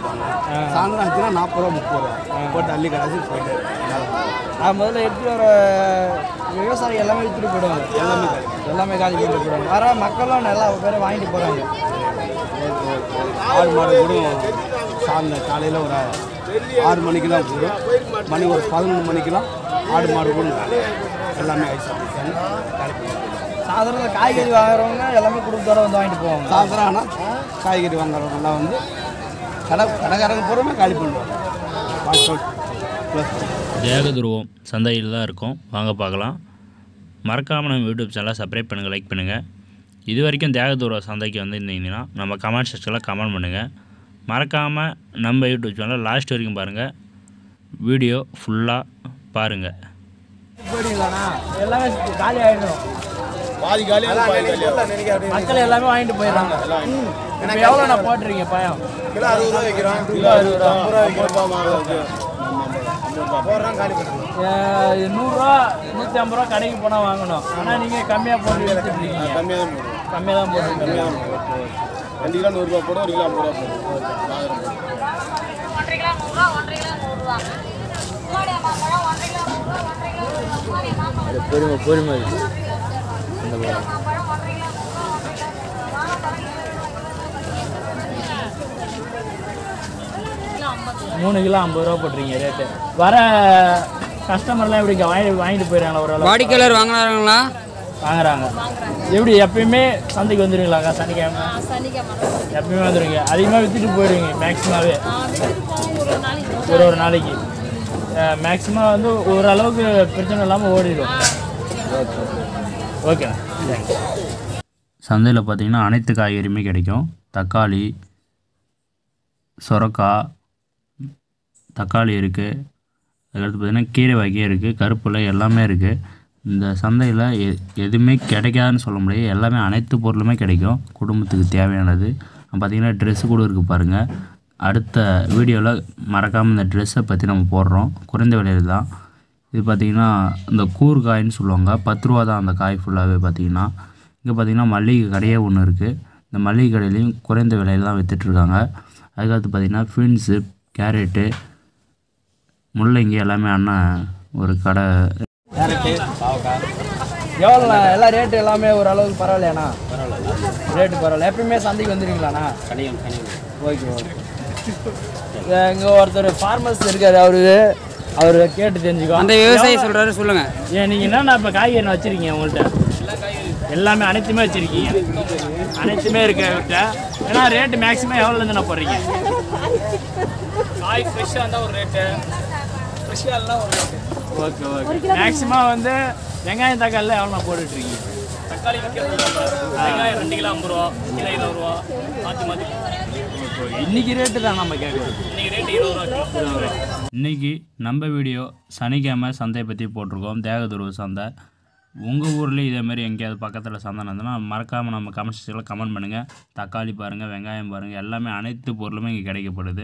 கொடுப்பாங்க சாயந்தரம் ஆச்சுன்னா நாற்பது ரூபா முப்பது ரூபா போட்டு அள்ளி கடைசி போயிட்டு அது முதல்ல எடுத்துட்டு வர விவசாயி எல்லாமே எடுத்துட்டு போயிடுவாங்க எல்லாமே எல்லாமே காலி பண்ணிட்டு போயிடுவாங்க வர மக்களும் நல்லா பேர் வாங்கிட்டு போகிறாங்க ஆடு மாடு கூட சாயந்தரம் காலையில் ஒரு ஆறு மணிக்கெல்லாம் போடும் மணி ஒரு பதினொன்று மணிக்கெல்லாம் ஆடு மாடு கூட எல்லாமே ஐஸ் காலி பண்ணி சாதாரண காய்கறி வாங்குறவங்க எல்லாமே குடும்பத்தோட வந்து வாங்கிட்டு போவாங்க சாயந்தரம் ஆனால் காய்கறி வாங்குறவங்கலாம் வந்து கடை கடைக்காரங்க பூராமே காலி பண்ணுவாங்க வாஷ் அவுட் ப்ளஸ் தேகதுருவம் சந்தையில் தான் இருக்கும் வாங்க பார்க்கலாம் மறக்காமல் நம்ம யூடியூப் சேனலை சப்ஸ்கிரைப் பண்ணுங்கள் லைக் பண்ணுங்கள் இது வரைக்கும் தேகதுருவ சந்தைக்கு வந்திருந்தீங்கன்னா நம்ம கமெண்ட் செக்ஷனில் கமெண்ட் பண்ணுங்கள் மறக்காமல் நம்ம யூடியூப் சேனலை லாஸ்ட் வரைக்கும் பாருங்கள் வீடியோ ஃபுல்லாக பாருங்கள் போயிடுங்களாண்ணா எல்லாமே காலி ஆயிடும் பாதி காலியாக மக்கள் எல்லாமே வாங்கிட்டு போயிடுறாங்க இப்போ எவ்வளோ நான் போட்டுருக்கீங்க பயம் கிலோ அறுபது ரூபா வைக்கிறோம் கிலோ அறுபது ரூபா. ஐம்பது ரூபா வைக்கிறோம் போடுறோம் காலி பண்ணுறோம் அஹ் நூறுரூவா நூற்றி ஐம்பது ரூபா கடைக்கு போனால் வாங்கணும் ஆனால் நீங்கள் கம்மியாக போட்டு எடுத்துருக்கீங்க கம்மியாக தான் போடுறோம் கம்மியாக தான் போட்டுருக்கீங்க ரெண்டு கிலோ நூறுரூவா போடும் ஒரு கிலோ ஐம்பது ரூபா போடும் ஒன்றரை கிலோ நூறுரூவா ஒன்றரை கிலோ நூறுரூவா முன்னாடி மாம்பழம் ஒன்றரை கிலோ நூறுரூவா ஒன்றரை கிலோ நூறுரூவா முன்னாடி மாம்பழம் பொறுமை பொறுமை மாம்பழம் ஒன்றரை கிலோ நூறுரூவா ஒன்றரை கிலோ நூறுரூவா வாழைப்பழம் கிலோ ஐம்பது மூணு கிலோ ஐம்பது ரூபா போட்டுருக்கீங்க ரேட்டு வர கஸ்டமர்லாம் எப்படி வாங்கி வாங்கிட்டு போயிடுறாங்களா ஒரு வாடிக்கையாளர் வாங்கினாங்களா வாங்குறாங்க எப்படி எப்பயுமே சந்தைக்கு வந்துடுவீங்களாக்கா சனிக்கிழமை சனிக்கிழமை எப்பயுமே வந்துடுவீங்க அதிகமாக விற்றுட்டு போயிடுவீங்க மேக்ஸிமாவே விட்டுட்டு போவோம் ஒரு ஒரு நாளைக்கு ஒரு ஒரு நாளைக்கு மேக்ஸிமம் வந்து ஓரளவுக்கு பிரச்சனை இல்லாமல் ஓடிடும் ஓகே தேங்க்ஸ் சந்தையில் பார்த்தீங்கன்னா அனைத்து காய்கறியுமே கிடைக்கும் தக்காளி சொரக்காய் தக்காளி இருக்குது அதுக்கடுத்து பார்த்திங்கன்னா கீரை வகை இருக்குது கருப்பில் எல்லாமே இருக்குது இந்த சந்தையில் எ எதுவுமே கிடைக்காதுன்னு சொல்ல முடியாது எல்லாமே அனைத்து பொருளுமே கிடைக்கும் குடும்பத்துக்கு தேவையானது பார்த்திங்கன்னா ட்ரெஸ்ஸு கூட இருக்குது பாருங்கள் அடுத்த வீடியோவில் மறக்காமல் இந்த ட்ரெஸ்ஸை பற்றி நம்ம போடுறோம் குறைந்த விலையில் தான் இது பார்த்திங்கன்னா இந்த கூர்காயின்னு சொல்லுவாங்க பத்து ரூபா தான் அந்த காய் ஃபுல்லாகவே பார்த்திங்கன்னா இங்கே பார்த்திங்கன்னா மல்லிகை கடையே ஒன்று இருக்குது இந்த மல்லிகை கடையிலையும் குறைந்த விலையில் தான் விற்றுட்ருக்காங்க அதுக்கடுத்து பார்த்திங்கன்னா பீன்ஸு கேரட்டு முள்ளங்கி எல்லாமே அண்ணன் ஒரு கடை எவ்வளோண்ணா எல்லாம் ரேட்டு எல்லாமே ஓரளவுக்கு பரவாயில்லையாண்ணா ரேட்டு பரவாயில்ல எப்பயுமே சந்தைக்கு வந்துடுவீங்களாண்ணா ஓகே ஓகே இங்கே ஒருத்தர் ஃபார்மர்ஸ் இருக்காரு அவரு அவர் கேட்டு தெரிஞ்சுக்கோ அந்த விவசாயி சொல்றாரு சொல்லுங்க ஏன் நீங்கள் என்னென்ன இப்போ காய்கறி வச்சுருக்கீங்க உங்கள்கிட்ட எல்லாமே அனைத்துமே வச்சுருக்கீங்க அனைத்துமே இருக்கு அவர்கிட்ட ஏன்னா ரேட்டு மேக்ஸிமம் எவ்வளோலேருந்து நான் போடுறீங்க காய் ஃப்ரெஷ்ஷாக இருந்தால் ஒரு ரேட்டு ஃப்ரெஷ்ஷாக இருந்தால் ஒரு ரேட்டு ஓகே ஓகே மேக்ஸிமம் வந்து வெங்காயம் தக்காளியில் எவ்வளோ நான் போட்டுட்ருக்கீங்க தக்காளி வெங்காயம் ரெண்டு கிலோ ஐம்பது ரூபா கிலோ இருபது ரூபா மாற்றி மாற்றி இன்னைக்கு ரேட்டு தான் நம்ம கேட்குறோம் இன்னைக்கு ரேட்டு இருபது ரூபா இன்றைக்கி நம்ம வீடியோ சனிக்கிழமை சந்தையை பற்றி போட்டிருக்கோம் தேகதுருவ சந்தை உங்கள் ஊர்லேயும் இதேமாரி எங்கேயாவது பக்கத்தில் சந்தை நடந்ததுன்னா மறக்காமல் நம்ம கமெண்ட் செக்ஷனில் கமெண்ட் பண்ணுங்கள் தக்காளி பாருங்கள் வெங்காயம் பாருங்கள் எல்லாமே அனைத்து பொருளுமே இங்கே கிடைக்கப்படுது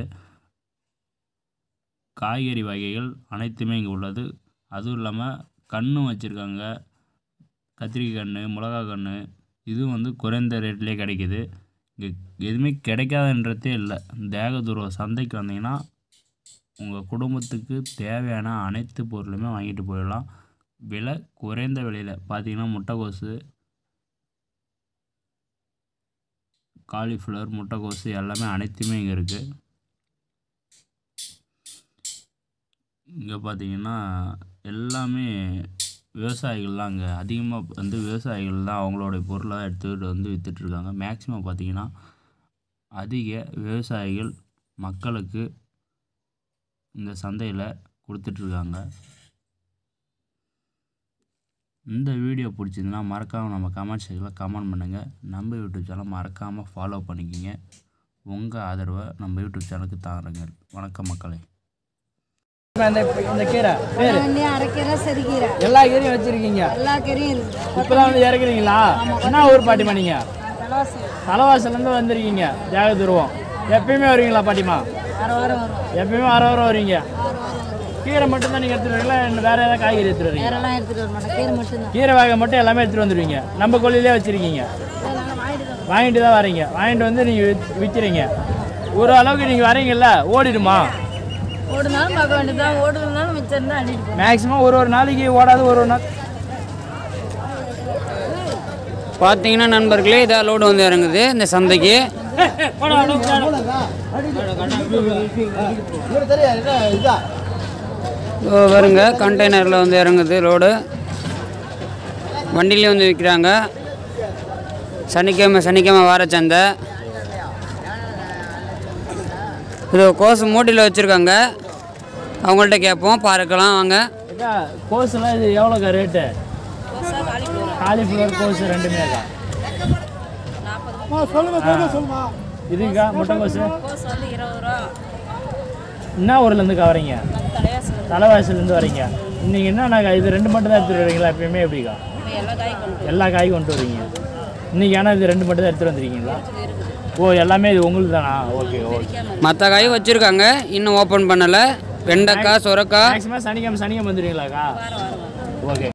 காய்கறி வகைகள் அனைத்துமே இங்கே உள்ளது அதுவும் இல்லாமல் கண்ணும் வச்சுருக்காங்க கத்திரிக்காய் கன்று மிளகா கன்று இதுவும் வந்து குறைந்த ரேட்லேயே கிடைக்குது இங்கே எதுவுமே கிடைக்காதுன்றதே இல்லை தேகதுருவ சந்தைக்கு வந்தீங்கன்னா உங்கள் குடும்பத்துக்கு தேவையான அனைத்து பொருளுமே வாங்கிட்டு போயிடலாம் விலை குறைந்த விலையில் பார்த்தீங்கன்னா முட்டைக்கோசு காலிஃப்ளவர் முட்டைக்கோசு எல்லாமே அனைத்துமே இங்கே இருக்குது இங்கே பார்த்தீங்கன்னா எல்லாமே விவசாயிகள்லாம் அங்கே அதிகமாக வந்து விவசாயிகள் தான் அவங்களோட பொருளை தான் எடுத்துக்கிட்டு வந்து விற்றுட்ருக்காங்க மேக்ஸிமம் பார்த்தீங்கன்னா அதிக விவசாயிகள் மக்களுக்கு இந்த சந்தையில் கொடுத்துட்ருக்காங்க இந்த வீடியோ பிடிச்சிருந்தா மறக்காமல் நம்ம கமெண்ட் செக்ஷனில் கமெண்ட் பண்ணுங்கள் நம்ம யூடியூப் சேனல் மறக்காமல் ஃபாலோ பண்ணிக்கிங்க உங்கள் ஆதரவை நம்ம யூடியூப் சேனலுக்கு தாருங்க வணக்கம் மக்களே இந்த இந்த கீரை பேர் அண்ணே அரைக்கீரை செரிக்கீரை எல்லா கீரையும் வச்சுருக்கீங்க எல்லா கீரையும் இருக்குது இப்போதான் வந்து இறக்குறீங்களா என்ன ஊர் பாட்டிமா நீங்கள் விலவாசி தலைவாசலேருந்து வந்திருக்கீங்க தியாகதுருவம் எப்பயுமே வருவீங்களா பாட்டிமா அரை வாரம் வரும் எப்பயுமே வர வர வருவீங்க கீரை மட்டும் தான் நீங்கள் எடுத்துகிட்டு வரீங்களா இல்லை வேறு ஏதாவது காய்கறி எடுத்துகிட்டு வரீங்க வேறெல்லாம் எடுத்துகிட்டு வர மாட்டேன் கீரை மட்டும்தான் கீரை வகை மட்டும் எல்லாமே எடுத்துகிட்டு வந்துடுவீங்க நம்ம கொள்ளையிலே வச்சுருக்கீங்க அதனால வாங்கிட்டு வரோம் வாங்கிட்டு தான் வரீங்க வாங்கிட்டு வந்து நீங்கள் விற்கிறீங்க ஒரு அளவுக்கு நீங்கள் வரீங்கல்ல ஓடிடுமா ஓடுனாலும் பார்க்க வேண்டியதுதான் ஓடுனாலும் மிச்சம் தான் அள்ளிட்டு போகும் மேக்ஸிமம் ஒரு ஒரு நாளைக்கு ஓடாது ஒரு ஒரு நாள் பார்த்தீங்கன்னா நண்பர்களே இதாக லோடு வந்து இறங்குது இந்த சந்தைக்கு இதோ வருங்க கண்டெய்னரில் வந்து இறங்குது லோடு வண்டியிலே வந்து விற்கிறாங்க சனிக்கிழமை சனிக்கிழமை வார சந்தை இது கோசு மூட்டையில் வச்சுருக்காங்க அவங்கள்ட்ட கேட்போம் பார்க்கலாம் வாங்க அக்கா கோஸுலாம் இது எவ்வளோக்கா ரேட்டு காலிஃப்ளவர் கோஸ் ரெண்டுமே இருக்கா இதுங்கக்கா முட்டைக்கோசு கோஸ் வந்து இருபது ரூபா என்ன ஊர்லேருந்துக்கா வரீங்க தலைவாசலேருந்து வரீங்க நீங்கள் என்னன்னாக்கா இது ரெண்டு மட்டும் தான் எடுத்துகிட்டு வரீங்களா எப்பயுமே எப்படிக்கா எல்லா காயும் கொண்டு எல்லா காயும் கொண்டு வரீங்க இன்னைக்கு ஏன்னா இது ரெண்டு மட்டும் தான் எடுத்துகிட்டு வந்துருக்கீங்களா ஓ எல்லாமே இது உங்களுக்கு தானா ஓகே ஓகே மற்ற காயும் வச்சுருக்காங்க இன்னும் ஓப்பன் பண்ணலை வெண்டைக்காய் சுரக்காய் மேக்ஸிமம் சனிக்கிழமை சனிக்கிழமை வந்துடுவீங்களாக்கா ஓகே